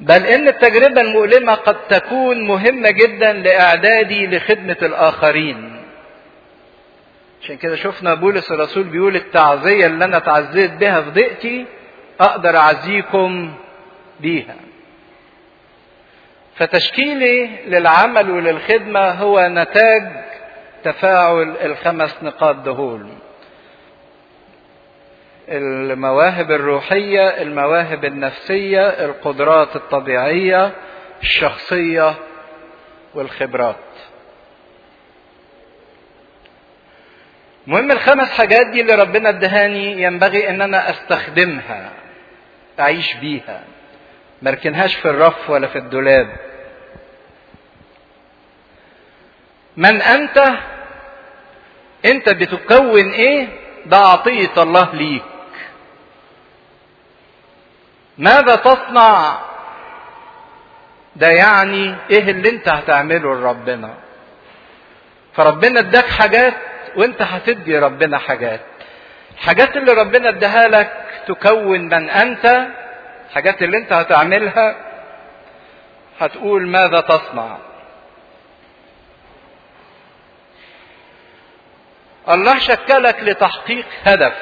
بل ان التجربة المؤلمة قد تكون مهمة جدا لاعدادي لخدمة الاخرين عشان كده شفنا بولس الرسول بيقول التعزية اللي انا تعزيت بها في ضيقتي اقدر اعزيكم بيها فتشكيلي للعمل وللخدمة هو نتاج تفاعل الخمس نقاط دهول المواهب الروحية المواهب النفسية القدرات الطبيعية الشخصية والخبرات المهم الخمس حاجات دي اللي ربنا ادهاني ينبغي ان انا استخدمها اعيش بيها مركنهاش في الرف ولا في الدولاب من انت انت بتكون ايه ده عطية الله ليك ماذا تصنع ده يعني ايه اللي انت هتعمله لربنا فربنا اداك حاجات وانت هتدي ربنا حاجات الحاجات اللي ربنا اداها لك تكون من انت الحاجات اللي انت هتعملها هتقول ماذا تصنع الله شكلك لتحقيق هدف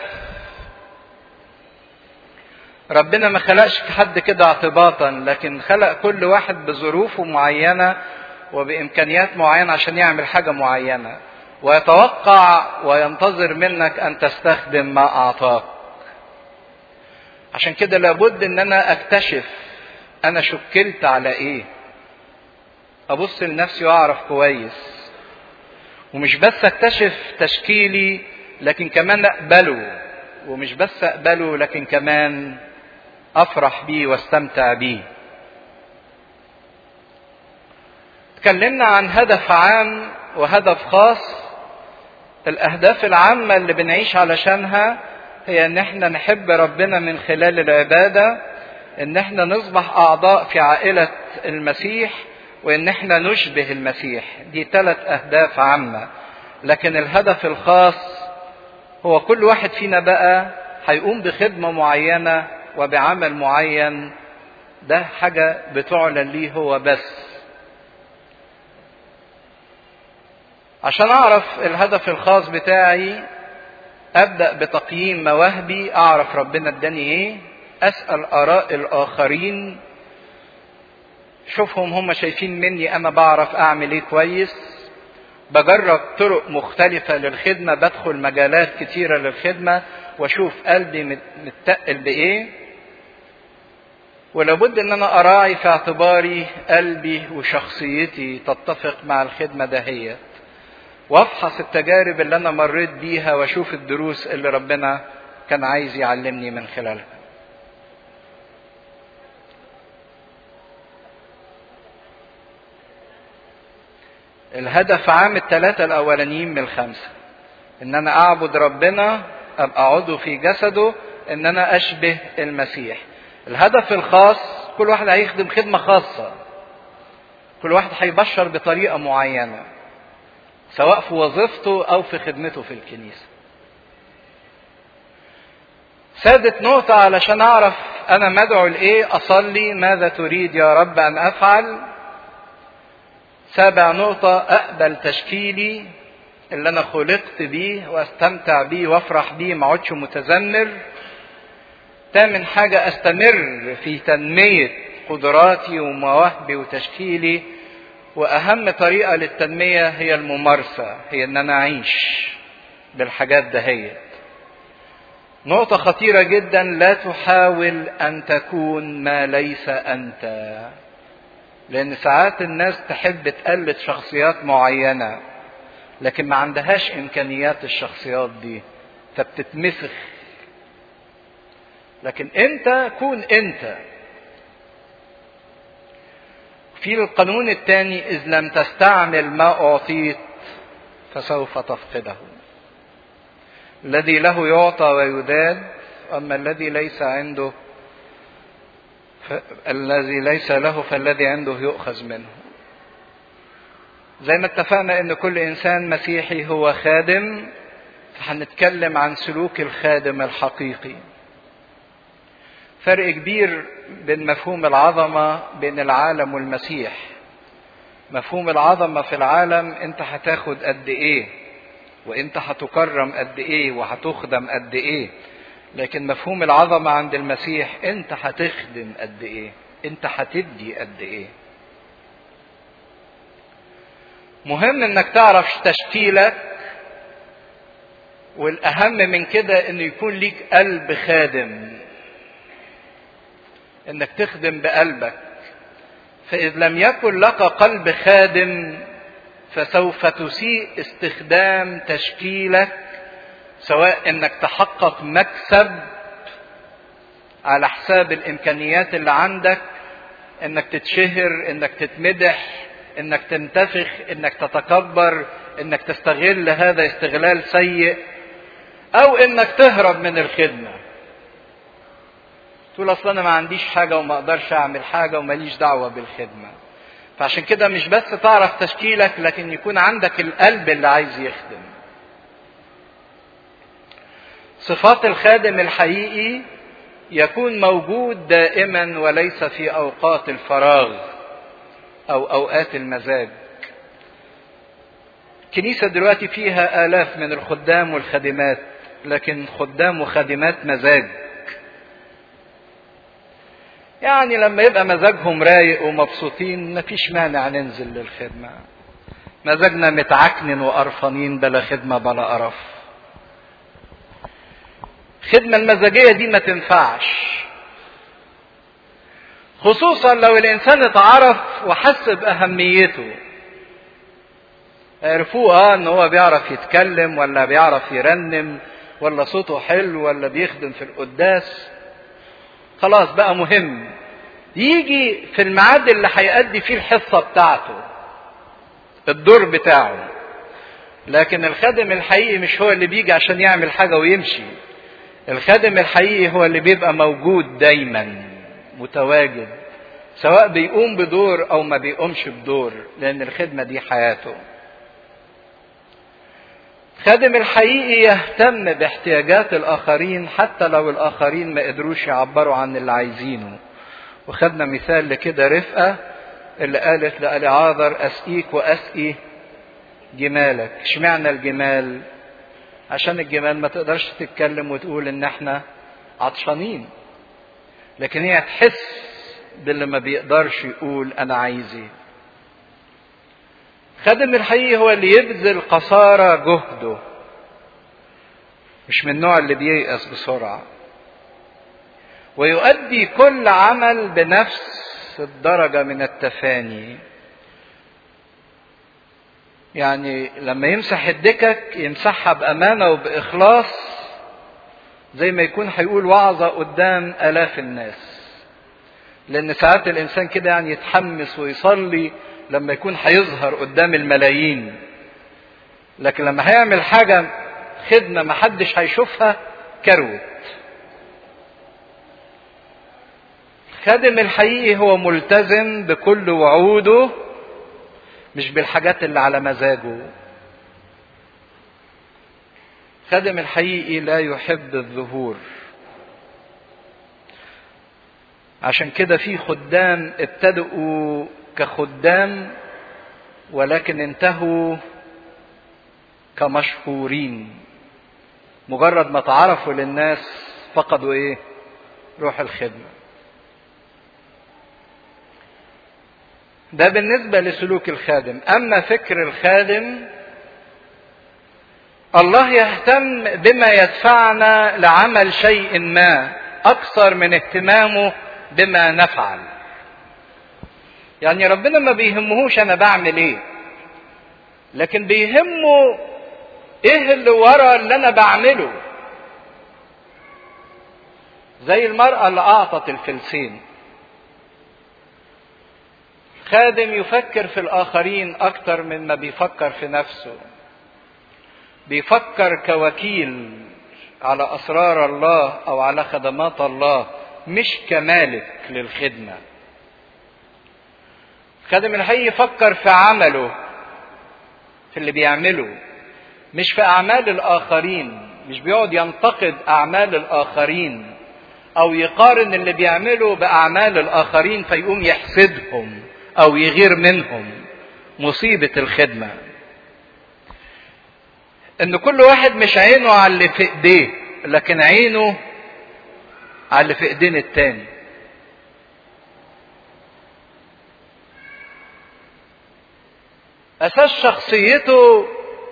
ربنا ما خلقش حد كده اعتباطا لكن خلق كل واحد بظروفه معينه وبامكانيات معينه عشان يعمل حاجه معينه ويتوقع وينتظر منك ان تستخدم ما اعطاك عشان كده لابد ان انا اكتشف انا شكلت على ايه ابص لنفسي واعرف كويس ومش بس اكتشف تشكيلي لكن كمان اقبله ومش بس اقبله لكن كمان افرح بيه واستمتع بيه اتكلمنا عن هدف عام وهدف خاص الاهداف العامه اللي بنعيش علشانها هي ان احنا نحب ربنا من خلال العباده ان احنا نصبح اعضاء في عائله المسيح وان احنا نشبه المسيح دي ثلاث اهداف عامه لكن الهدف الخاص هو كل واحد فينا بقى هيقوم بخدمه معينه وبعمل معين ده حاجه بتعلن ليه هو بس عشان اعرف الهدف الخاص بتاعي ابدا بتقييم مواهبي اعرف ربنا اداني ايه اسال اراء الاخرين شوفهم هم شايفين مني انا بعرف اعمل ايه كويس بجرب طرق مختلفة للخدمة بدخل مجالات كتيرة للخدمة واشوف قلبي متقل بايه ولابد ان انا اراعي في اعتباري قلبي وشخصيتي تتفق مع الخدمة دهيت وافحص التجارب اللي انا مريت بيها واشوف الدروس اللي ربنا كان عايز يعلمني من خلالها الهدف عام الثلاثة الأولانيين من الخمسة إن أنا أعبد ربنا أبقى عضو في جسده إن أنا أشبه المسيح الهدف الخاص كل واحد هيخدم خدمة خاصة كل واحد هيبشر بطريقة معينة سواء في وظيفته أو في خدمته في الكنيسة سادت نقطة علشان أعرف أنا مدعو لإيه أصلي ماذا تريد يا رب أن أفعل سابع نقطة أقبل تشكيلي اللي أنا خلقت بيه وأستمتع بيه وأفرح بيه ما أقعدش متذمر تامن حاجة أستمر في تنمية قدراتي ومواهبي وتشكيلي وأهم طريقة للتنمية هي الممارسة هي إن أنا أعيش بالحاجات دهيت نقطة خطيرة جدا لا تحاول أن تكون ما ليس أنت لأن ساعات الناس تحب تقلد شخصيات معينة لكن ما عندهاش إمكانيات الشخصيات دي فبتتمسخ لكن أنت كون أنت في القانون الثاني إذ لم تستعمل ما أعطيت فسوف تفقده الذي له يعطى ويداد أما الذي ليس عنده ف... الذي ليس له فالذي عنده يؤخذ منه زي ما اتفقنا ان كل انسان مسيحي هو خادم فهنتكلم عن سلوك الخادم الحقيقي فرق كبير بين مفهوم العظمة بين العالم والمسيح مفهوم العظمة في العالم انت هتاخد قد ايه وانت هتكرم قد ايه وهتخدم قد ايه لكن مفهوم العظمة عند المسيح انت هتخدم قد ايه انت هتدي قد ايه مهم انك تعرف تشكيلك والاهم من كده انه يكون ليك قلب خادم انك تخدم بقلبك فاذ لم يكن لك قلب خادم فسوف تسيء استخدام تشكيلك سواء انك تحقق مكسب على حساب الامكانيات اللي عندك انك تتشهر انك تتمدح انك تنتفخ انك تتكبر انك تستغل هذا استغلال سيء او انك تهرب من الخدمه تقول اصل انا ما عنديش حاجه وما اقدرش اعمل حاجه وماليش دعوه بالخدمه فعشان كده مش بس تعرف تشكيلك لكن يكون عندك القلب اللي عايز يخدم صفات الخادم الحقيقي يكون موجود دائما وليس في اوقات الفراغ او اوقات المزاج الكنيسه دلوقتي فيها الاف من الخدام والخادمات لكن خدام وخادمات مزاج يعني لما يبقى مزاجهم رايق ومبسوطين مفيش مانع ننزل للخدمة مزاجنا متعكنن وقرفانين بلا خدمة بلا قرف الخدمة المزاجية دي ما تنفعش خصوصا لو الإنسان اتعرف وحس بأهميته عرفوه اه ان هو بيعرف يتكلم ولا بيعرف يرنم ولا صوته حلو ولا بيخدم في القداس خلاص بقى مهم يجي في الميعاد اللي هيأدي فيه الحصة بتاعته الدور بتاعه لكن الخادم الحقيقي مش هو اللي بيجي عشان يعمل حاجة ويمشي الخادم الحقيقي هو اللي بيبقى موجود دايما متواجد سواء بيقوم بدور او ما بيقومش بدور لان الخدمة دي حياته الخادم الحقيقي يهتم باحتياجات الاخرين حتى لو الاخرين ما قدروش يعبروا عن اللي عايزينه وخدنا مثال لكده رفقه اللي قالت لألعاذر اسقيك واسقي جمالك اشمعنى الجمال عشان الجمال ما تقدرش تتكلم وتقول ان احنا عطشانين لكن هي تحس باللي ما بيقدرش يقول انا عايز ايه خادم الحقيقي هو اللي يبذل قصارى جهده مش من النوع اللي بييأس بسرعة ويؤدي كل عمل بنفس الدرجة من التفاني يعني لما يمسح الدكك يمسحها بأمانة وبإخلاص زي ما يكون هيقول وعظة قدام آلاف الناس لأن ساعات الإنسان كده يعني يتحمس ويصلي لما يكون هيظهر قدام الملايين لكن لما هيعمل حاجة خدمة محدش هيشوفها كروت الخادم الحقيقي هو ملتزم بكل وعوده مش بالحاجات اللي على مزاجه الخادم الحقيقي لا يحب الظهور عشان كده في خدام ابتدأوا كخدام ولكن انتهوا كمشهورين مجرد ما تعرفوا للناس فقدوا ايه روح الخدمة ده بالنسبة لسلوك الخادم أما فكر الخادم الله يهتم بما يدفعنا لعمل شيء ما أكثر من اهتمامه بما نفعل يعني ربنا ما بيهمهوش انا بعمل ايه لكن بيهمه ايه اللي ورا اللي انا بعمله زي المرأة اللي اعطت الفلسين خادم يفكر في الاخرين اكتر من ما بيفكر في نفسه بيفكر كوكيل على اسرار الله او على خدمات الله مش كمالك للخدمه خادم الحي يفكر في عمله في اللي بيعمله مش في اعمال الاخرين مش بيقعد ينتقد اعمال الاخرين او يقارن اللي بيعمله باعمال الاخرين فيقوم يحسدهم او يغير منهم مصيبه الخدمه ان كل واحد مش عينه على اللي في ايديه لكن عينه على اللي في ايدين التاني اساس شخصيته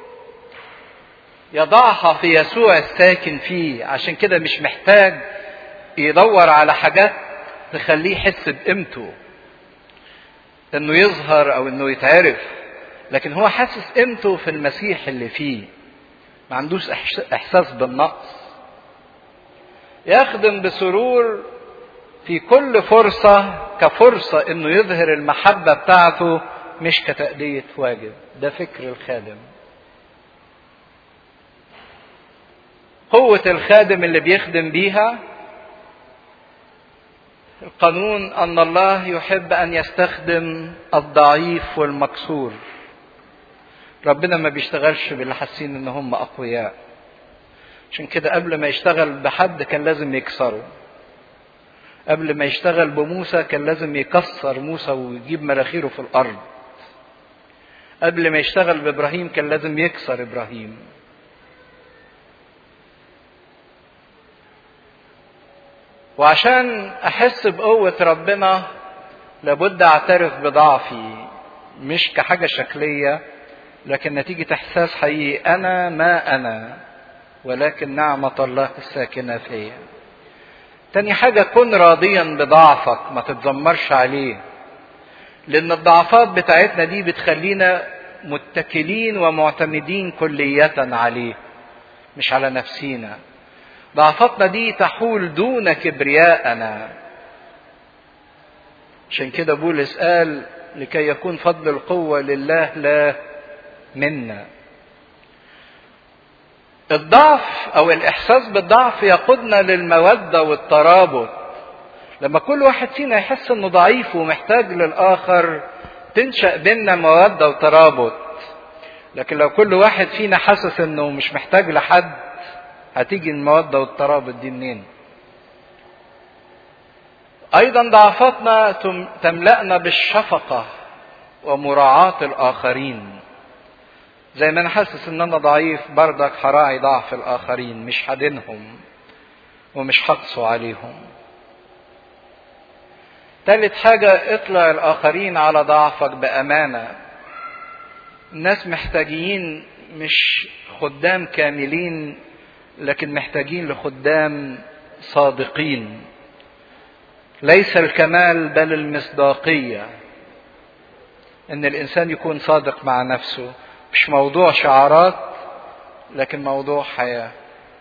يضعها في يسوع الساكن فيه عشان كده مش محتاج يدور على حاجات تخليه يحس بقيمته انه يظهر او انه يتعرف لكن هو حاسس قيمته في المسيح اللي فيه ما عندوش احساس بالنقص يخدم بسرور في كل فرصة كفرصة انه يظهر المحبة بتاعته مش كتأدية واجب ده فكر الخادم قوة الخادم اللي بيخدم بيها القانون أن الله يحب أن يستخدم الضعيف والمكسور ربنا ما بيشتغلش باللي حاسين ان هم اقوياء عشان كده قبل ما يشتغل بحد كان لازم يكسره قبل ما يشتغل بموسى كان لازم يكسر موسى ويجيب مراخيره في الارض قبل ما يشتغل بابراهيم كان لازم يكسر ابراهيم وعشان احس بقوه ربنا لابد اعترف بضعفي مش كحاجه شكليه لكن نتيجة إحساس حقيقي أنا ما أنا ولكن نعمة الله الساكنة فيا. تاني حاجة كن راضيا بضعفك ما تتذمرش عليه. لأن الضعفات بتاعتنا دي بتخلينا متكلين ومعتمدين كلية عليه مش على نفسينا. ضعفاتنا دي تحول دون كبرياءنا. عشان كده بولس قال لكي يكون فضل القوة لله لا منا الضعف او الاحساس بالضعف يقودنا للموده والترابط لما كل واحد فينا يحس انه ضعيف ومحتاج للاخر تنشا بينا موده وترابط لكن لو كل واحد فينا حاسس انه مش محتاج لحد هتيجي الموده والترابط دي منين ايضا ضعفاتنا تملانا بالشفقه ومراعاه الاخرين زي ما انا حاسس ان انا ضعيف بردك هراعي ضعف الاخرين مش هدينهم ومش هقسو عليهم تالت حاجة اطلع الاخرين على ضعفك بامانة الناس محتاجين مش خدام كاملين لكن محتاجين لخدام صادقين ليس الكمال بل المصداقية ان الانسان يكون صادق مع نفسه مش موضوع شعارات لكن موضوع حياة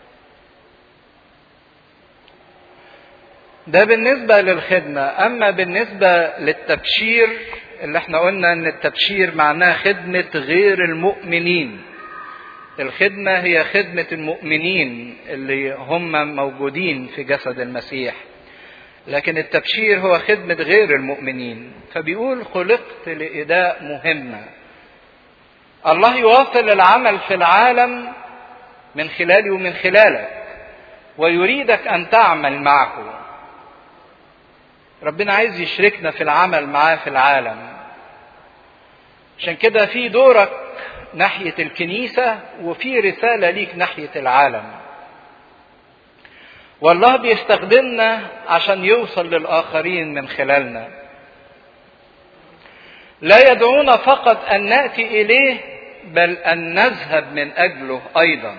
ده بالنسبة للخدمة أما بالنسبة للتبشير اللي احنا قلنا ان التبشير معناه خدمة غير المؤمنين الخدمة هي خدمة المؤمنين اللي هم موجودين في جسد المسيح لكن التبشير هو خدمة غير المؤمنين فبيقول خلقت لإداء مهمة الله يواصل العمل في العالم من خلالي ومن خلالك ويريدك ان تعمل معه ربنا عايز يشركنا في العمل معاه في العالم عشان كده في دورك ناحية الكنيسة وفي رسالة ليك ناحية العالم والله بيستخدمنا عشان يوصل للآخرين من خلالنا لا يدعونا فقط ان ناتي اليه بل ان نذهب من اجله ايضا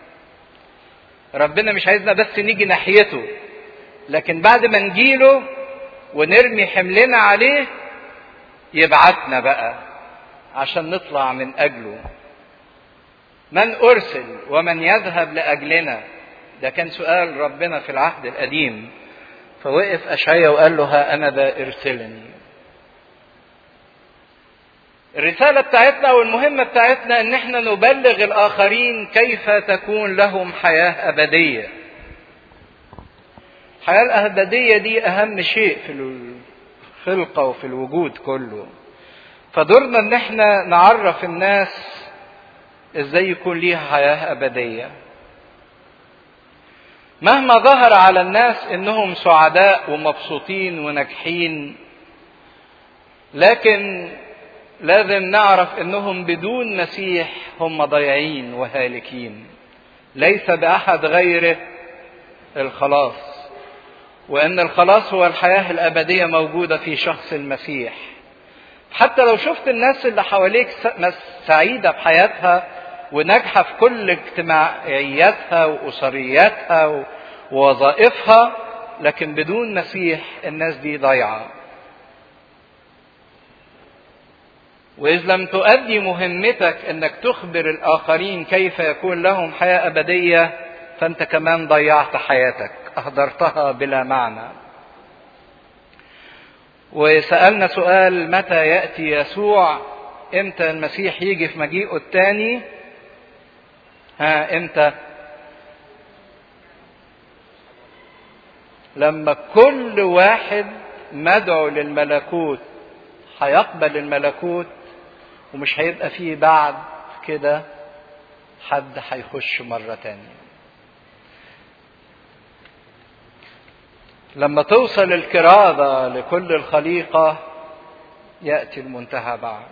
ربنا مش عايزنا بس نيجي ناحيته لكن بعد ما نجيله ونرمي حملنا عليه يبعتنا بقى عشان نطلع من اجله من ارسل ومن يذهب لاجلنا ده كان سؤال ربنا في العهد القديم فوقف اشعيا وقال له ها انا ذا ارسلني الرسالة بتاعتنا والمهمة بتاعتنا ان احنا نبلغ الاخرين كيف تكون لهم حياة ابدية. الحياة الابدية دي اهم شيء في الخلقة وفي الوجود كله. فدورنا ان احنا نعرف الناس ازاي يكون ليها حياة ابدية. مهما ظهر على الناس انهم سعداء ومبسوطين وناجحين لكن لازم نعرف انهم بدون مسيح هم ضايعين وهالكين ليس باحد غيره الخلاص وان الخلاص هو الحياه الابديه موجوده في شخص المسيح حتى لو شفت الناس اللي حواليك سعيده بحياتها وناجحه في كل اجتماعياتها واسرياتها ووظائفها لكن بدون مسيح الناس دي ضايعه واذ لم تؤدي مهمتك انك تخبر الاخرين كيف يكون لهم حياه ابديه فانت كمان ضيعت حياتك اهدرتها بلا معنى وسالنا سؤال متى ياتي يسوع امتى المسيح يجي في مجيئه الثاني ها امتى لما كل واحد مدعو للملكوت هيقبل الملكوت ومش هيبقى فيه بعد كده حد هيخش مرة تانية لما توصل الكرادة لكل الخليقة يأتي المنتهى بعد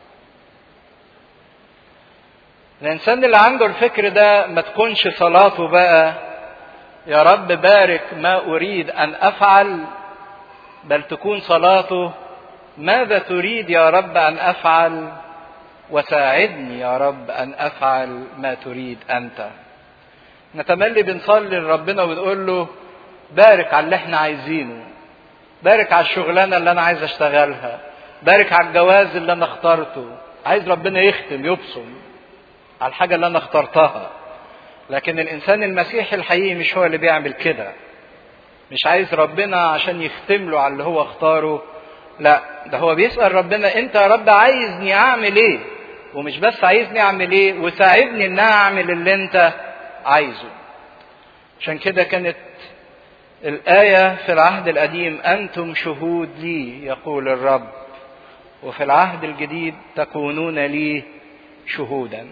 الإنسان اللي عنده الفكر ده ما تكونش صلاته بقى يا رب بارك ما أريد أن أفعل بل تكون صلاته ماذا تريد يا رب أن أفعل وساعدني يا رب أن أفعل ما تريد أنت نتملي بنصلي لربنا ونقول له بارك على اللي احنا عايزينه بارك على الشغلانة اللي أنا عايز أشتغلها بارك على الجواز اللي أنا اخترته عايز ربنا يختم يبصم على الحاجة اللي أنا اخترتها لكن الإنسان المسيحي الحقيقي مش هو اللي بيعمل كده مش عايز ربنا عشان يختم له على اللي هو اختاره لا ده هو بيسأل ربنا انت يا رب عايزني اعمل ايه ومش بس عايزني اعمل ايه وساعدني ان اعمل اللي انت عايزه عشان كده كانت الآية في العهد القديم أنتم شهود لي يقول الرب وفي العهد الجديد تكونون لي شهودا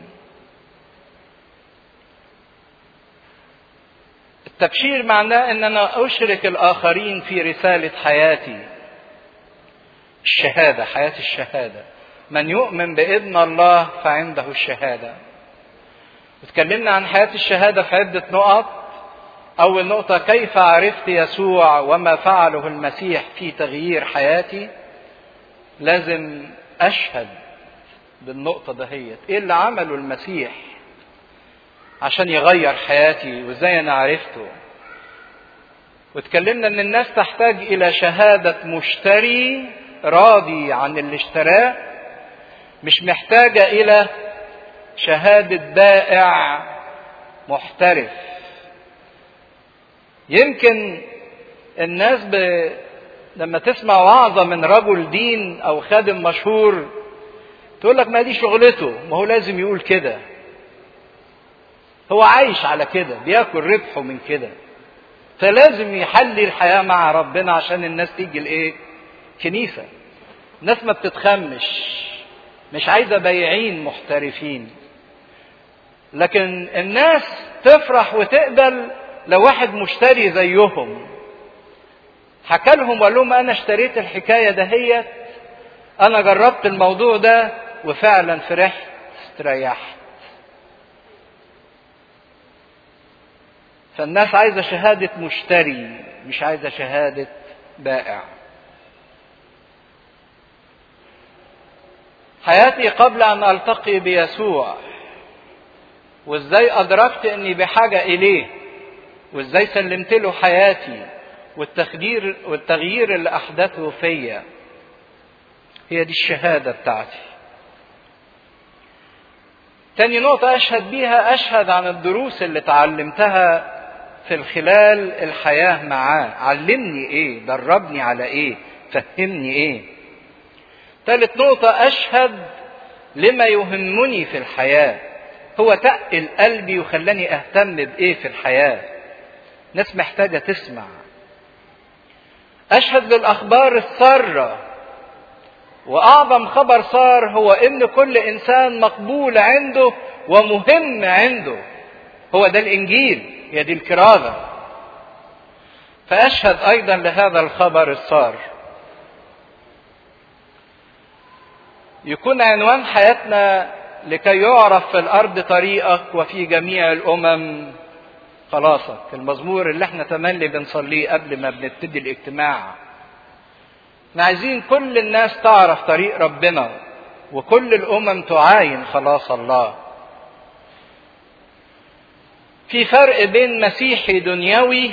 التبشير معناه ان انا اشرك الاخرين في رساله حياتي الشهاده حياه الشهاده من يؤمن بابن الله فعنده الشهاده اتكلمنا عن حياه الشهاده في عده نقط اول نقطه كيف عرفت يسوع وما فعله المسيح في تغيير حياتي لازم اشهد بالنقطه دهيت ايه اللي عمله المسيح عشان يغير حياتي وازاي انا عرفته واتكلمنا ان الناس تحتاج الى شهادة مشتري راضي عن اللي اشتراه مش محتاجة الى شهادة بائع محترف يمكن الناس ب... لما تسمع وعظة من رجل دين او خادم مشهور تقول لك ما دي شغلته ما هو لازم يقول كده هو عايش على كده بياكل ربحه من كده فلازم يحلي الحياة مع ربنا عشان الناس تيجي الايه كنيسة الناس ما بتتخمش مش عايزة بياعين محترفين لكن الناس تفرح وتقبل لو واحد مشتري زيهم حكى لهم وقال لهم انا اشتريت الحكاية دهيت انا جربت الموضوع ده وفعلا فرحت استريحت فالناس عايزة شهادة مشتري مش عايزة شهادة بائع حياتي قبل أن ألتقي بيسوع وإزاي أدركت أني بحاجة إليه وإزاي سلمت له حياتي والتخدير والتغيير اللي أحدثه فيا هي دي الشهادة بتاعتي تاني نقطة أشهد بيها أشهد عن الدروس اللي اتعلمتها في خلال الحياة معاه علمني ايه دربني على ايه فهمني ايه ثالث نقطة أشهد لما يهمني في الحياة هو تقل قلبي وخلاني أهتم بإيه في الحياة ناس محتاجة تسمع أشهد بالأخبار السارة وأعظم خبر صار هو إن كل إنسان مقبول عنده ومهم عنده هو ده الإنجيل هي دي الكرازة فاشهد ايضا لهذا الخبر الصار يكون عنوان حياتنا لكي يعرف في الارض طريقك وفي جميع الامم خلاصك المزمور اللي احنا تملي بنصليه قبل ما بنبتدي الاجتماع احنا عايزين كل الناس تعرف طريق ربنا وكل الامم تعاين خلاص الله في فرق بين مسيحي دنيوي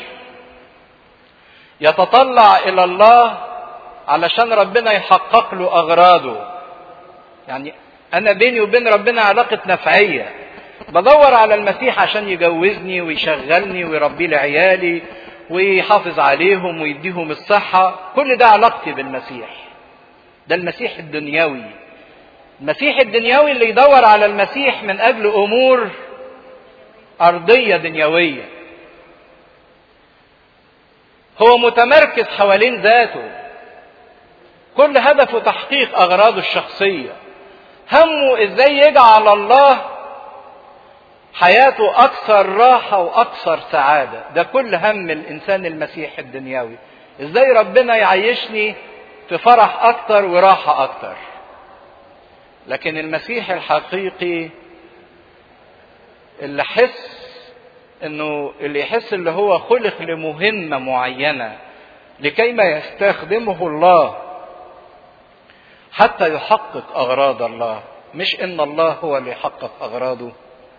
يتطلع الى الله علشان ربنا يحقق له اغراضه يعني انا بيني وبين ربنا علاقه نفعيه بدور على المسيح عشان يجوزني ويشغلني ويربي لي عيالي ويحافظ عليهم ويديهم الصحة كل ده علاقتي بالمسيح ده المسيح الدنيوي المسيح الدنيوي اللي يدور على المسيح من أجل أمور أرضية دنيوية هو متمركز حوالين ذاته كل هدفه تحقيق أغراضه الشخصية همه إزاي يجعل الله حياته أكثر راحة وأكثر سعادة ده كل هم الإنسان المسيح الدنيوي إزاي ربنا يعيشني في فرح أكثر وراحة أكثر لكن المسيح الحقيقي اللي حس انه اللي يحس اللي هو خلق لمهمة معينة لكي ما يستخدمه الله حتى يحقق اغراض الله مش ان الله هو اللي يحقق اغراضه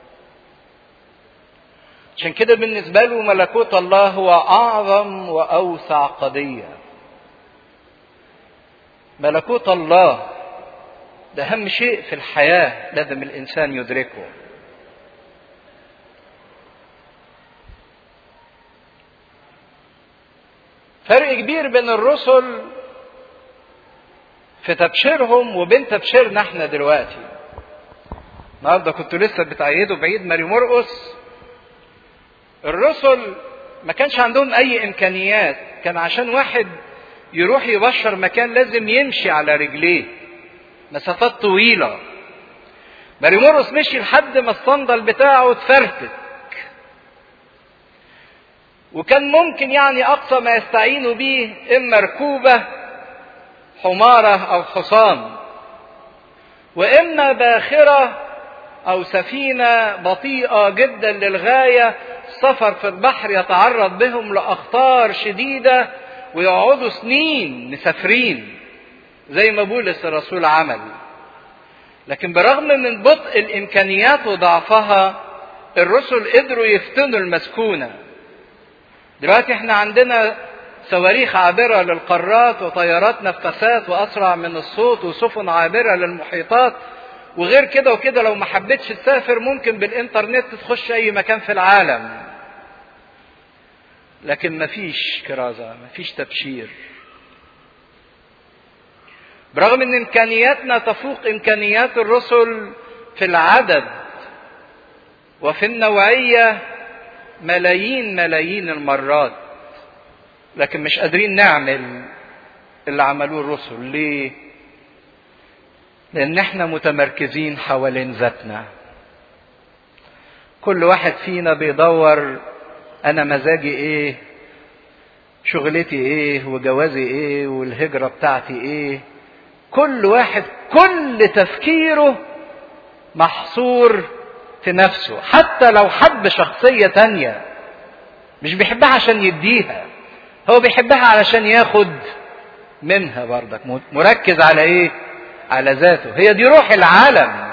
عشان كده بالنسبة له ملكوت الله هو أعظم وأوسع قضية. ملكوت الله ده أهم شيء في الحياة لازم الإنسان يدركه. فرق كبير بين الرسل في تبشيرهم وبين تبشيرنا احنا دلوقتي. النهارده كنت لسه بتعيدوا بعيد ماري مرقس الرسل ما كانش عندهم اي امكانيات كان عشان واحد يروح يبشر مكان لازم يمشي على رجليه مسافات طويلة مريمورس مشي لحد ما الصندل بتاعه اتفرتك وكان ممكن يعني اقصى ما يستعينوا بيه اما ركوبة حمارة او حصان واما باخرة او سفينة بطيئة جدا للغاية السفر في البحر يتعرض بهم لاخطار شديده ويقعدوا سنين مسافرين زي ما بولس الرسول عمل لكن برغم من بطء الامكانيات وضعفها الرسل قدروا يفتنوا المسكونه دلوقتي احنا عندنا صواريخ عابرة للقارات وطيارات نفسات وأسرع من الصوت وسفن عابرة للمحيطات وغير كده وكده لو ما حبيتش تسافر ممكن بالإنترنت تخش أي مكان في العالم لكن مفيش كرازة مفيش تبشير برغم ان امكانياتنا تفوق امكانيات الرسل في العدد وفي النوعية ملايين ملايين المرات لكن مش قادرين نعمل اللي عملوه الرسل ليه لان احنا متمركزين حوالين ذاتنا كل واحد فينا بيدور انا مزاجي ايه شغلتي ايه وجوازي ايه والهجرة بتاعتي ايه كل واحد كل تفكيره محصور في نفسه حتى لو حب شخصية تانية مش بيحبها عشان يديها هو بيحبها علشان ياخد منها برضك مركز على ايه على ذاته هي دي روح العالم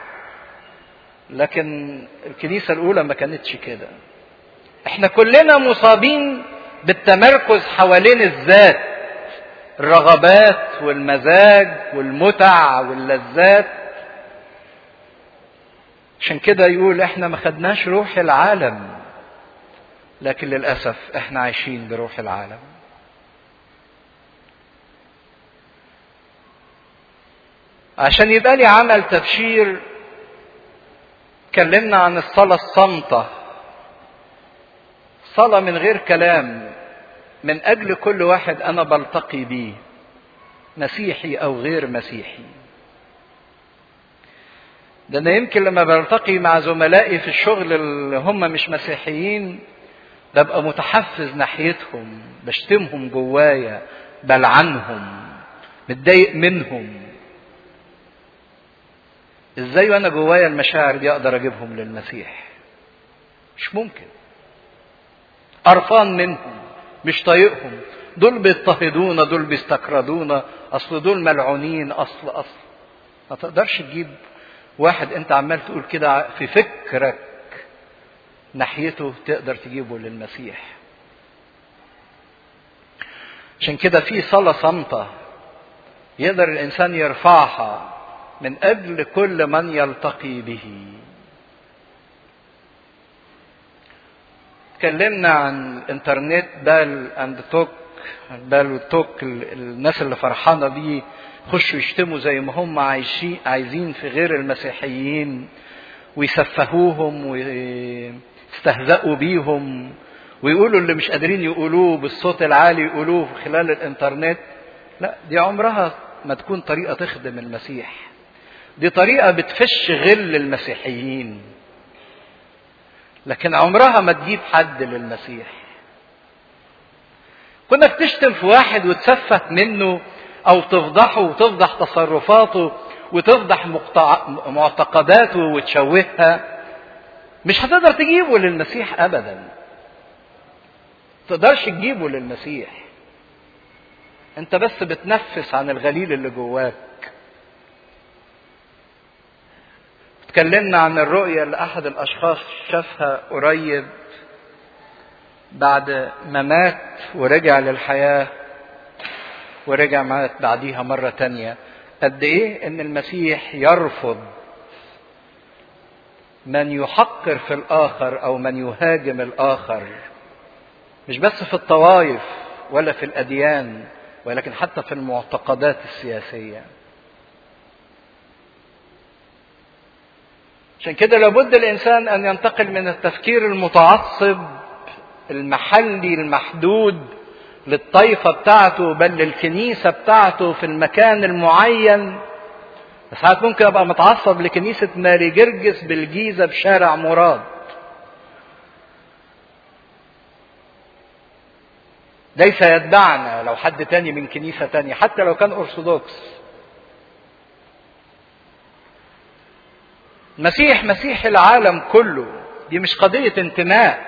لكن الكنيسة الأولى ما كانتش كده احنا كلنا مصابين بالتمركز حوالين الذات الرغبات والمزاج والمتع واللذات عشان كده يقول احنا ما خدناش روح العالم لكن للاسف احنا عايشين بروح العالم عشان يبقى لي عمل تبشير اتكلمنا عن الصلاة الصامتة صلاة من غير كلام من أجل كل واحد أنا بلتقي بيه مسيحي أو غير مسيحي ده أنا يمكن لما بلتقي مع زملائي في الشغل اللي هم مش مسيحيين ببقى متحفز ناحيتهم بشتمهم جوايا بلعنهم متضايق منهم ازاي وانا جوايا المشاعر دي اقدر اجيبهم للمسيح مش ممكن قرفان منهم مش طايقهم دول بيضطهدونا دول بيستكردونا اصل دول ملعونين اصل اصل ما تقدرش تجيب واحد انت عمال تقول كده في فكرك ناحيته تقدر تجيبه للمسيح عشان كده في صلاة صامتة يقدر الإنسان يرفعها من أجل كل من يلتقي به اتكلمنا عن الانترنت بال اند توك بال وتوك الناس اللي فرحانة بيه يخشوا يشتموا زي ما هم عايشين عايزين في غير المسيحيين ويسفهوهم ويستهزئوا بيهم ويقولوا اللي مش قادرين يقولوه بالصوت العالي يقولوه خلال الانترنت لا دي عمرها ما تكون طريقة تخدم المسيح دي طريقة بتفش غل المسيحيين لكن عمرها ما تجيب حد للمسيح كنا بتشتم في واحد وتسفه منه او تفضحه وتفضح تصرفاته وتفضح معتقداته وتشوهها مش هتقدر تجيبه للمسيح ابدا تقدرش تجيبه للمسيح انت بس بتنفس عن الغليل اللي جواك اتكلمنا عن الرؤية اللي أحد الأشخاص شافها قريب بعد ما مات ورجع للحياة ورجع مات بعديها مرة تانية قد إيه إن المسيح يرفض من يحقر في الآخر أو من يهاجم الآخر مش بس في الطوائف ولا في الأديان ولكن حتى في المعتقدات السياسية عشان كده لابد الإنسان أن ينتقل من التفكير المتعصب المحلي المحدود للطائفة بتاعته بل للكنيسة بتاعته في المكان المعين ساعات ممكن أبقى متعصب لكنيسة ماري جرجس بالجيزة بشارع مراد ليس يتبعنا لو حد تاني من كنيسة تانية حتى لو كان أرثوذكس مسيح مسيح العالم كله دي مش قضية انتماء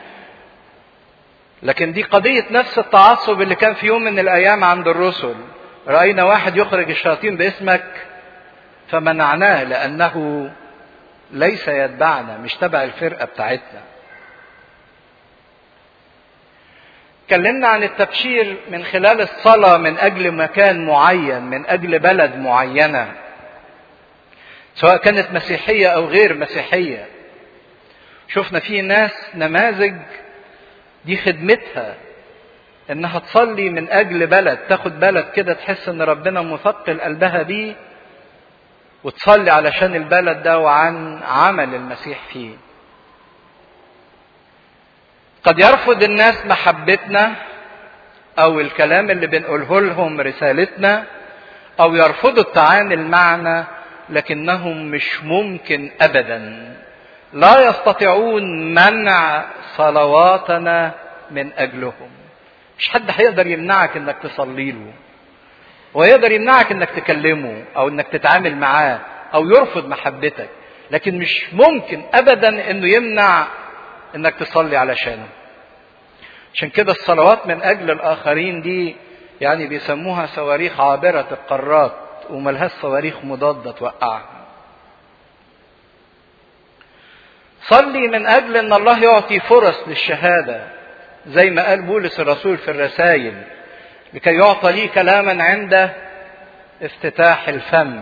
لكن دي قضية نفس التعصب اللي كان في يوم من الأيام عند الرسل رأينا واحد يخرج الشياطين باسمك فمنعناه لأنه ليس يتبعنا مش تبع الفرقة بتاعتنا اتكلمنا عن التبشير من خلال الصلاة من أجل مكان معين من أجل بلد معينة سواء كانت مسيحية أو غير مسيحية شفنا في ناس نماذج دي خدمتها انها تصلي من اجل بلد تاخد بلد كده تحس ان ربنا مثقل قلبها بيه وتصلي علشان البلد ده وعن عمل المسيح فيه قد يرفض الناس محبتنا او الكلام اللي بنقوله لهم رسالتنا او يرفضوا التعامل معنا لكنهم مش ممكن ابدا لا يستطيعون منع صلواتنا من اجلهم مش حد هيقدر يمنعك انك تصلي له ويقدر يمنعك انك تكلمه او انك تتعامل معاه او يرفض محبتك لكن مش ممكن ابدا انه يمنع انك تصلي علشانه عشان كده الصلوات من اجل الاخرين دي يعني بيسموها صواريخ عابرة القارات وملهاش صواريخ مضادة توقعها صلي من اجل ان الله يعطي فرص للشهادة زي ما قال بولس الرسول في الرسائل لكي يعطى لي كلاما عند افتتاح الفم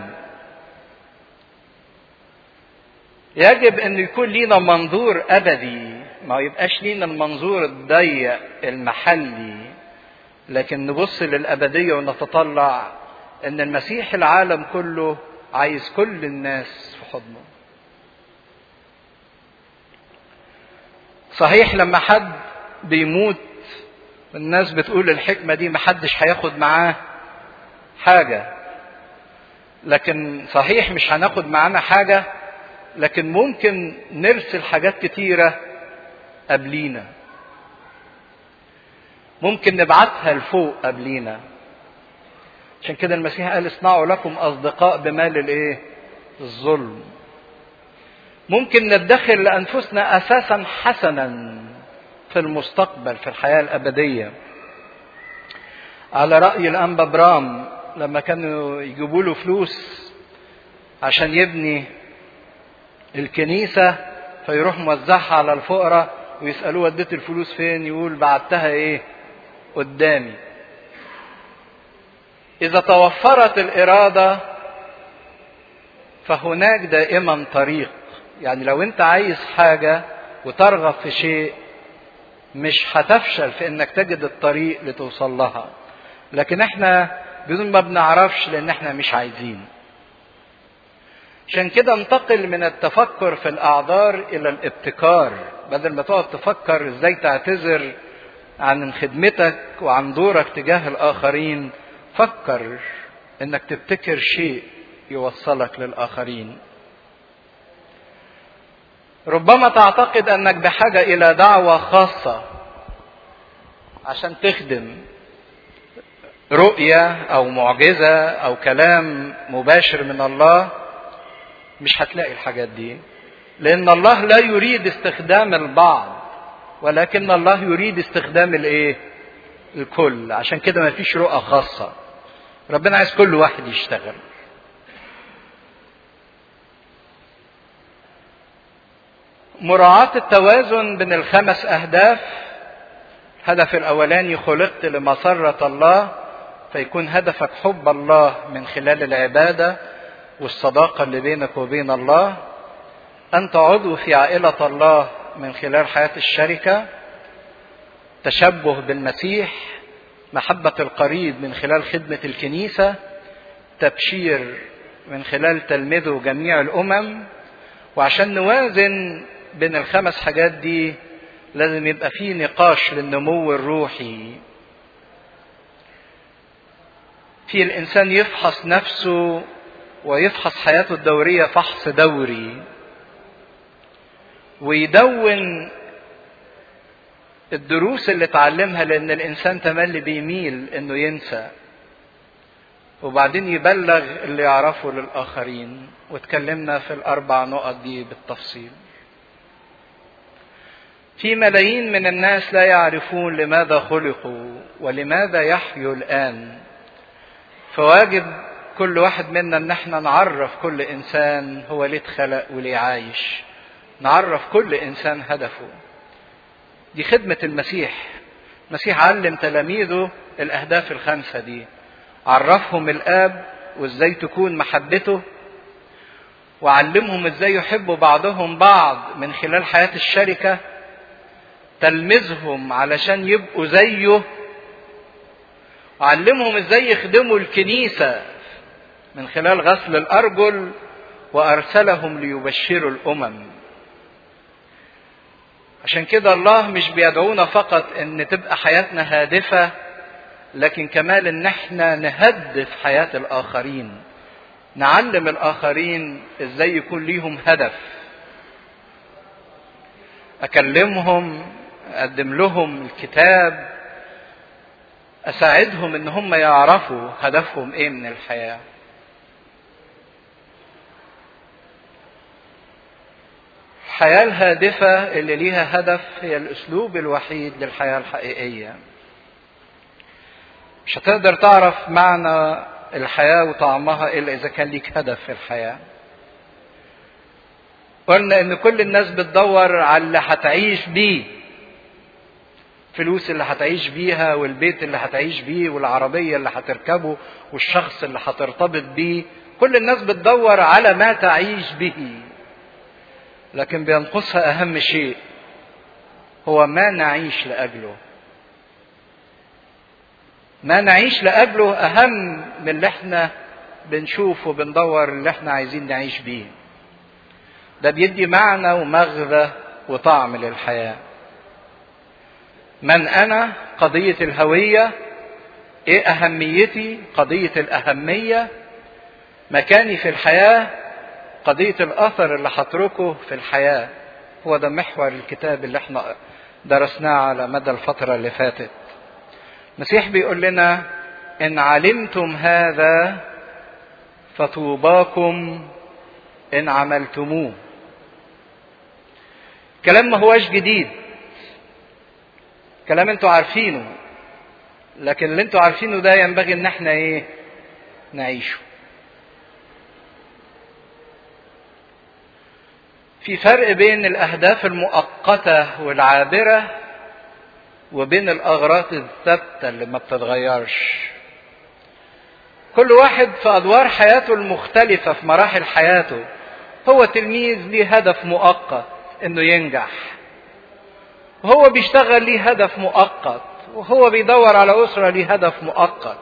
يجب ان يكون لينا منظور ابدي ما يبقاش لينا المنظور الضيق المحلي لكن نبص للابديه ونتطلع ان المسيح العالم كله عايز كل الناس في حضنه صحيح لما حد بيموت الناس بتقول الحكمة دي محدش هياخد معاه حاجة لكن صحيح مش هناخد معانا حاجة لكن ممكن نرسل حاجات كتيرة قبلينا ممكن نبعتها لفوق قبلينا عشان كده المسيح قال اصنعوا لكم اصدقاء بمال الايه الظلم ممكن ندخر لانفسنا اساسا حسنا في المستقبل في الحياه الابديه على راي الانبا برام لما كانوا يجيبوا له فلوس عشان يبني الكنيسه فيروح موزعها على الفقراء ويسالوه وديت الفلوس فين يقول بعتها ايه قدامي اذا توفرت الاراده فهناك دائما طريق يعني لو انت عايز حاجه وترغب في شيء مش هتفشل في انك تجد الطريق لتوصل لها لكن احنا بدون ما بنعرفش لان احنا مش عايزين عشان كده انتقل من التفكر في الاعذار الى الابتكار بدل ما تقعد تفكر ازاي تعتذر عن خدمتك وعن دورك تجاه الاخرين فكر انك تبتكر شيء يوصلك للاخرين ربما تعتقد انك بحاجه الى دعوه خاصه عشان تخدم رؤيه او معجزه او كلام مباشر من الله مش هتلاقي الحاجات دي لان الله لا يريد استخدام البعض ولكن الله يريد استخدام الايه الكل عشان كده ما فيش رؤى خاصه ربنا عايز كل واحد يشتغل مراعاة التوازن بين الخمس أهداف الهدف الأولاني خلقت لمسرة الله فيكون هدفك حب الله من خلال العبادة والصداقة اللي بينك وبين الله أنت عضو في عائلة الله من خلال حياة الشركة تشبه بالمسيح محبة القريب من خلال خدمة الكنيسة تبشير من خلال تلميذه جميع الأمم وعشان نوازن بين الخمس حاجات دي لازم يبقى في نقاش للنمو الروحي في الإنسان يفحص نفسه ويفحص حياته الدورية فحص دوري ويدون الدروس اللي اتعلمها لأن الإنسان تملي بيميل إنه ينسى وبعدين يبلغ اللي يعرفه للآخرين واتكلمنا في الأربع نقط دي بالتفصيل في ملايين من الناس لا يعرفون لماذا خلقوا ولماذا يحيوا الآن فواجب كل واحد منا ان احنا نعرف كل انسان هو ليه اتخلق وليه عايش نعرف كل انسان هدفه دي خدمة المسيح المسيح علم تلاميذه الاهداف الخمسة دي عرفهم الاب وازاي تكون محبته وعلمهم ازاي يحبوا بعضهم بعض من خلال حياة الشركة تلمذهم علشان يبقوا زيه وعلمهم ازاي يخدموا الكنيسة من خلال غسل الأرجل وأرسلهم ليبشروا الأمم عشان كده الله مش بيدعونا فقط ان تبقى حياتنا هادفة لكن كمان ان احنا نهدف حياة الآخرين نعلم الآخرين ازاي يكون ليهم هدف أكلمهم أقدم لهم الكتاب أساعدهم إن هم يعرفوا هدفهم إيه من الحياة الحياة الهادفة اللي ليها هدف هي الأسلوب الوحيد للحياة الحقيقية مش هتقدر تعرف معنى الحياة وطعمها إلا إذا كان ليك هدف في الحياة قلنا إن كل الناس بتدور على اللي هتعيش بيه الفلوس اللي هتعيش بيها والبيت اللي هتعيش بيه والعربية اللي هتركبه والشخص اللي هترتبط بيه كل الناس بتدور على ما تعيش به لكن بينقصها أهم شيء هو ما نعيش لأجله ما نعيش لأجله أهم من اللي احنا بنشوف وبندور اللي احنا عايزين نعيش بيه ده بيدي معنى ومغزى وطعم للحياه من انا قضيه الهويه ايه اهميتي قضيه الاهميه مكاني في الحياه قضيه الاثر اللي هتركه في الحياه هو ده محور الكتاب اللي احنا درسناه على مدى الفتره اللي فاتت المسيح بيقول لنا ان علمتم هذا فطوباكم ان عملتموه كلام ما هواش جديد كلام انتوا عارفينه لكن اللي انتوا عارفينه ده ينبغي ان احنا ايه نعيشه في فرق بين الاهداف المؤقته والعابره وبين الاغراض الثابته اللي ما بتتغيرش كل واحد في ادوار حياته المختلفه في مراحل حياته هو تلميذ ليه هدف مؤقت انه ينجح وهو بيشتغل ليه هدف مؤقت وهو بيدور على اسره ليه هدف مؤقت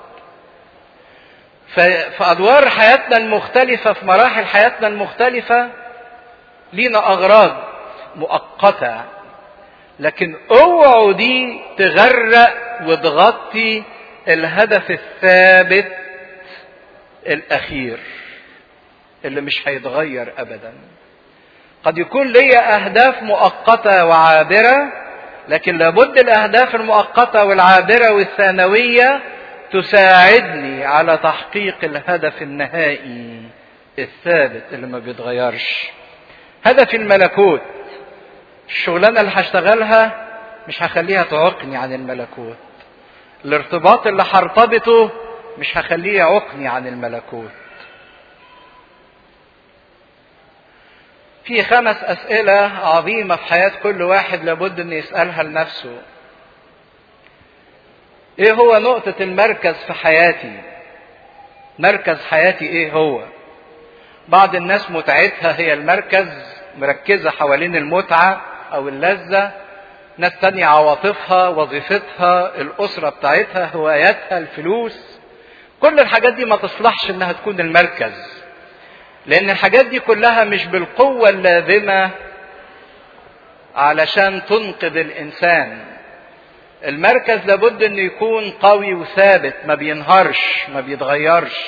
في ادوار حياتنا المختلفه في مراحل حياتنا المختلفه لينا اغراض مؤقته لكن اوعوا دي تغرق وتغطي الهدف الثابت الاخير اللي مش هيتغير ابدا قد يكون ليا اهداف مؤقته وعابره لكن لابد الاهداف المؤقته والعابره والثانويه تساعدني على تحقيق الهدف النهائي الثابت اللي ما بيتغيرش هدف الملكوت الشغلانه اللي هشتغلها مش هخليها تعوقني عن الملكوت الارتباط اللي هرتبطه مش هخليه يعوقني عن الملكوت في خمس أسئلة عظيمة في حياة كل واحد لابد أن يسألها لنفسه. إيه هو نقطة المركز في حياتي؟ مركز حياتي إيه هو؟ بعض الناس متعتها هي المركز مركزة حوالين المتعة أو اللذة. ناس تانية عواطفها، وظيفتها، الأسرة بتاعتها، هواياتها، الفلوس. كل الحاجات دي ما تصلحش إنها تكون المركز. لأن الحاجات دي كلها مش بالقوة اللازمة علشان تنقذ الإنسان. المركز لابد إنه يكون قوي وثابت ما بينهارش ما بيتغيرش.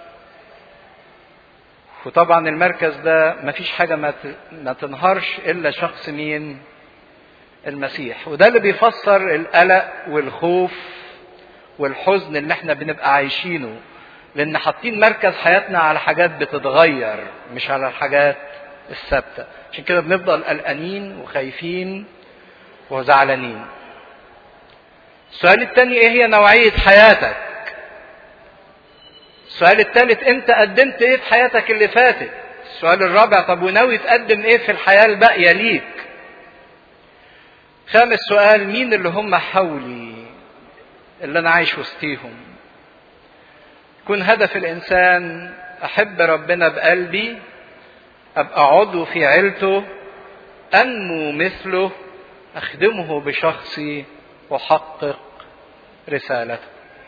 وطبعا المركز ده مفيش حاجة ما تنهارش إلا شخص مين؟ المسيح وده اللي بيفسر القلق والخوف والحزن اللي احنا بنبقى عايشينه لان حاطين مركز حياتنا على حاجات بتتغير مش على الحاجات الثابته عشان كده بنفضل قلقانين وخايفين وزعلانين السؤال الثاني ايه هي نوعيه حياتك السؤال الثالث انت قدمت ايه في حياتك اللي فاتت السؤال الرابع طب وناوي تقدم ايه في الحياه الباقيه ليك خامس سؤال مين اللي هم حولي اللي انا عايش وسطيهم يكون هدف الانسان احب ربنا بقلبي ابقى عضو في عيلته انمو مثله اخدمه بشخصي واحقق رسالته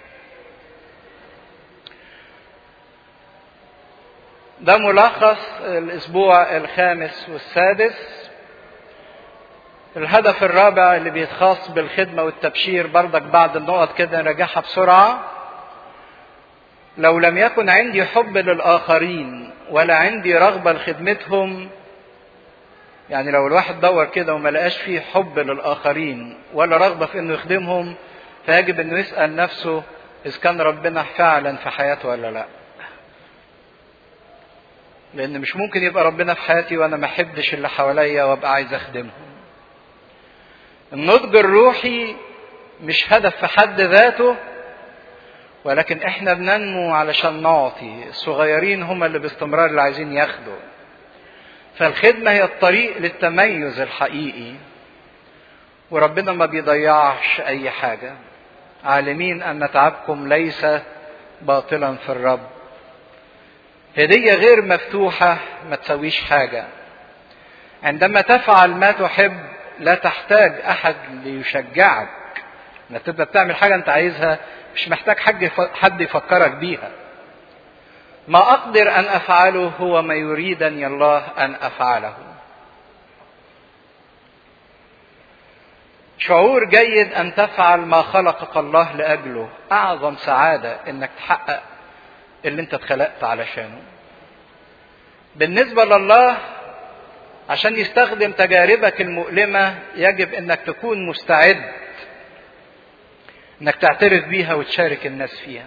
ده ملخص الاسبوع الخامس والسادس الهدف الرابع اللي بيتخاص بالخدمة والتبشير برضك بعد النقط كده نراجعها بسرعة لو لم يكن عندي حب للآخرين ولا عندي رغبة لخدمتهم يعني لو الواحد دور كده وما لقاش فيه حب للآخرين ولا رغبة في إنه يخدمهم فيجب إنه يسأل نفسه إذا كان ربنا فعلا في حياته ولا لا. لأن مش ممكن يبقى ربنا في حياتي وأنا ما أحبش اللي حواليا وأبقى عايز أخدمهم. النضج الروحي مش هدف في حد ذاته ولكن احنا بننمو علشان نعطي الصغيرين هم اللي باستمرار اللي عايزين ياخدوا فالخدمة هي الطريق للتميز الحقيقي وربنا ما بيضيعش أي حاجة عالمين أن تعبكم ليس باطلا في الرب هدية غير مفتوحة ما تسويش حاجة عندما تفعل ما تحب لا تحتاج أحد ليشجعك انك تبقى بتعمل حاجة أنت عايزها مش محتاج حد يفكرك بيها ما أقدر أن أفعله هو ما يريدني الله أن أفعله شعور جيد أن تفعل ما خلقك الله لأجله أعظم سعادة أنك تحقق اللي أنت اتخلقت علشانه بالنسبة لله عشان يستخدم تجاربك المؤلمة يجب أنك تكون مستعد انك تعترف بيها وتشارك الناس فيها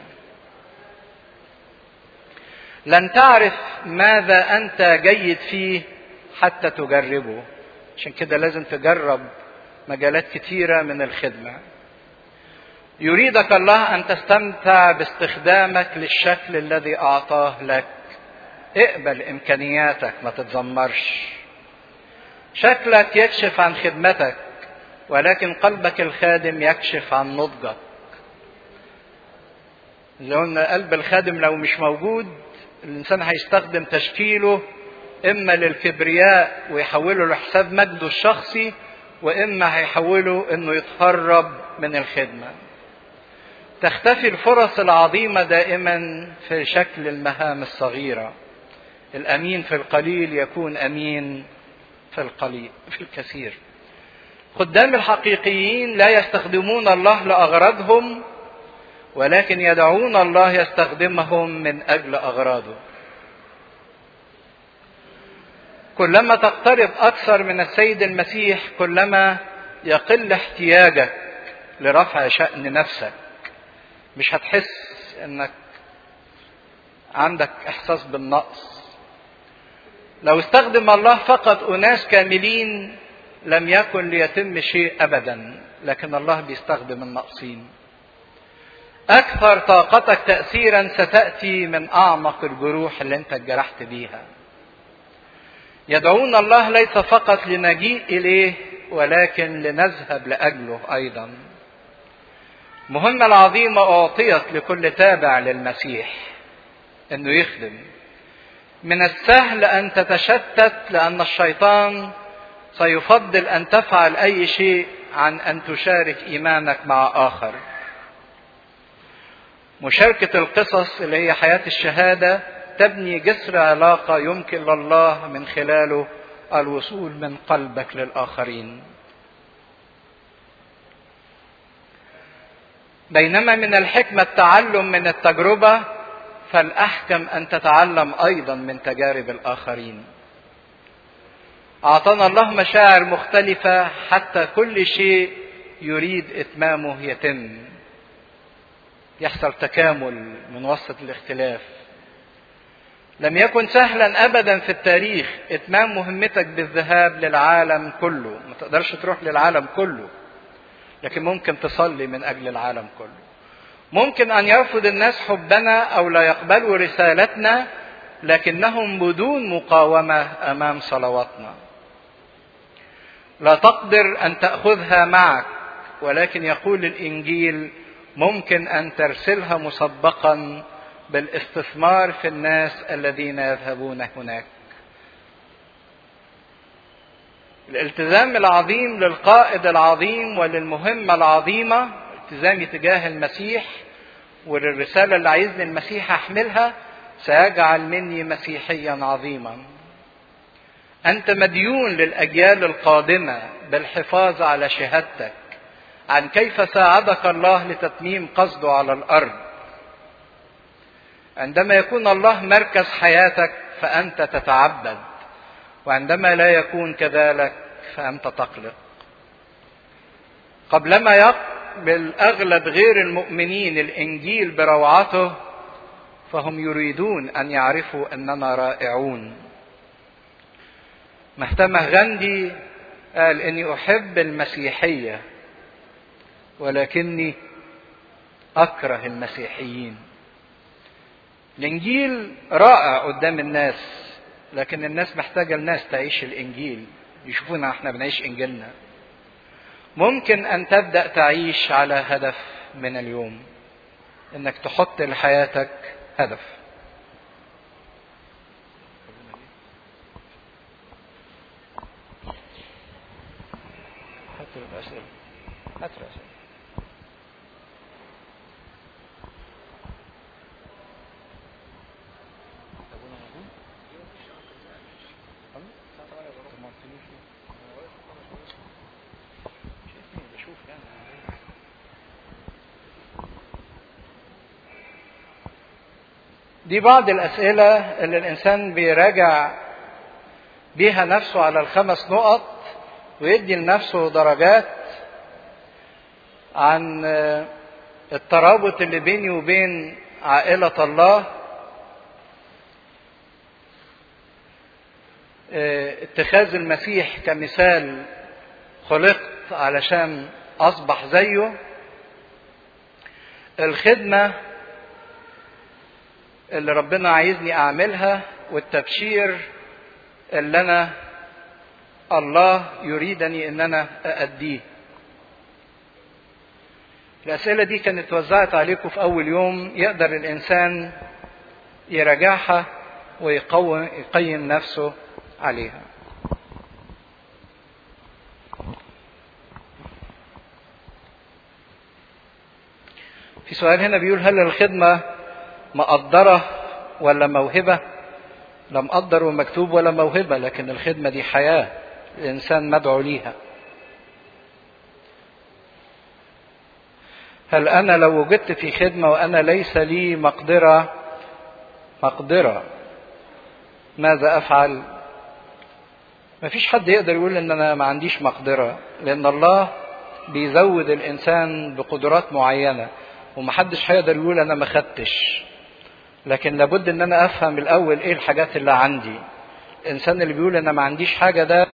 لن تعرف ماذا انت جيد فيه حتى تجربه عشان كده لازم تجرب مجالات كتيره من الخدمه يريدك الله ان تستمتع باستخدامك للشكل الذي اعطاه لك اقبل امكانياتك ما تتذمرش شكلك يكشف عن خدمتك ولكن قلبك الخادم يكشف عن نضجك اللي قلنا قلب الخادم لو مش موجود الانسان هيستخدم تشكيله اما للكبرياء ويحوله لحساب مجده الشخصي واما هيحوله انه يتهرب من الخدمه تختفي الفرص العظيمه دائما في شكل المهام الصغيره الامين في القليل يكون امين في القليل في الكثير خدام الحقيقيين لا يستخدمون الله لاغراضهم ولكن يدعون الله يستخدمهم من اجل اغراضه كلما تقترب اكثر من السيد المسيح كلما يقل احتياجك لرفع شان نفسك مش هتحس انك عندك احساس بالنقص لو استخدم الله فقط اناس كاملين لم يكن ليتم شيء ابدا لكن الله بيستخدم الناقصين اكثر طاقتك تاثيرا ستاتي من اعمق الجروح اللي انت اتجرحت بيها يدعون الله ليس فقط لنجيء اليه ولكن لنذهب لاجله ايضا المهمة العظيمة أعطيت لكل تابع للمسيح إنه يخدم. من السهل أن تتشتت لأن الشيطان سيفضل أن تفعل أي شيء عن أن تشارك إيمانك مع آخر. مشاركة القصص اللي هي حياة الشهادة تبني جسر علاقة يمكن لله من خلاله الوصول من قلبك للآخرين. بينما من الحكمة التعلم من التجربة فالأحكم أن تتعلم أيضا من تجارب الآخرين. أعطانا الله مشاعر مختلفة حتى كل شيء يريد إتمامه يتم. يحصل تكامل من وسط الاختلاف. لم يكن سهلا أبدا في التاريخ إتمام مهمتك بالذهاب للعالم كله، ما تقدرش تروح للعالم كله. لكن ممكن تصلي من اجل العالم كله ممكن ان يرفض الناس حبنا او لا يقبلوا رسالتنا لكنهم بدون مقاومه امام صلواتنا لا تقدر ان تاخذها معك ولكن يقول الانجيل ممكن ان ترسلها مسبقا بالاستثمار في الناس الذين يذهبون هناك الالتزام العظيم للقائد العظيم وللمهمة العظيمة التزامي تجاه المسيح وللرسالة اللي عايزني المسيح أحملها سيجعل مني مسيحيا عظيما أنت مديون للأجيال القادمة بالحفاظ على شهادتك عن كيف ساعدك الله لتتميم قصده على الأرض عندما يكون الله مركز حياتك فأنت تتعبد وعندما لا يكون كذلك فأنت تقلق. قبلما يقبل أغلب غير المؤمنين الإنجيل بروعته فهم يريدون أن يعرفوا أننا رائعون. مهتمه غاندي قال إني أحب المسيحية ولكني أكره المسيحيين. الإنجيل رائع قدام الناس لكن الناس محتاجة الناس تعيش الإنجيل يشوفونا احنا بنعيش إنجيلنا ممكن أن تبدأ تعيش على هدف من اليوم إنك تحط لحياتك هدف هات الأسئلة هات الأسئلة دي بعض الأسئلة اللي الإنسان بيراجع بيها نفسه على الخمس نقط ويدي لنفسه درجات عن الترابط اللي بيني وبين عائلة الله اتخاذ المسيح كمثال خلقت علشان اصبح زيه الخدمة اللي ربنا عايزني اعملها والتبشير اللي انا الله يريدني ان انا ااديه الاسئله دي كانت اتوزعت عليكم في اول يوم يقدر الانسان يراجعها ويقيم نفسه عليها في سؤال هنا بيقول هل الخدمة مقدرة ولا موهبة لا مقدر ومكتوب ولا موهبة لكن الخدمة دي حياة الإنسان مدعو ليها هل أنا لو وجدت في خدمة وأنا ليس لي مقدرة مقدرة ماذا أفعل ما فيش حد يقدر يقول ان انا ما عنديش مقدرة لان الله بيزود الانسان بقدرات معينة ومحدش هيقدر يقول انا ما خدتش لكن لابد ان انا افهم الاول ايه الحاجات اللي عندي الانسان اللي بيقول انا ما عنديش حاجة ده